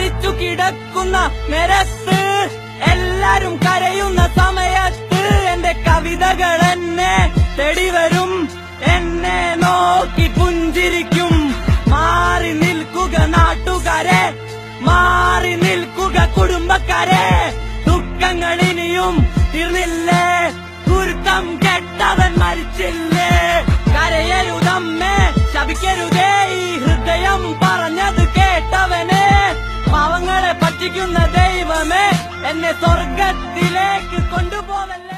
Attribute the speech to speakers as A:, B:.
A: മരിച്ചു കിടക്കുന്ന നിരത്ത് എല്ലാരും കരയുന്ന സമയത്ത് എന്റെ കവിതകൾ എന്നെ തേടി വരും എന്നെ നോക്കി പുഞ്ചിരിക്കും മാറി നിൽക്കുക നാട്ടുകാരെ മാറി നിൽക്കുക കുടുംബക്കാരെ ദുഃഖങ്ങൾ ഇനിയും തീർന്നില്ലേ കുരുത്തം കെട്ടവൻ മരിച്ചില്ലേ കരയരുതമ്മേ ശപിക്കരുതേ ഈ ഹൃദയം പറഞ്ഞത് കേട്ടവനെ പാവങ്ങളെ പറ്റിക്കുന്ന ദൈവമേ എന്നെ സ്വർഗത്തിലേക്ക് കൊണ്ടുപോവല്ലേ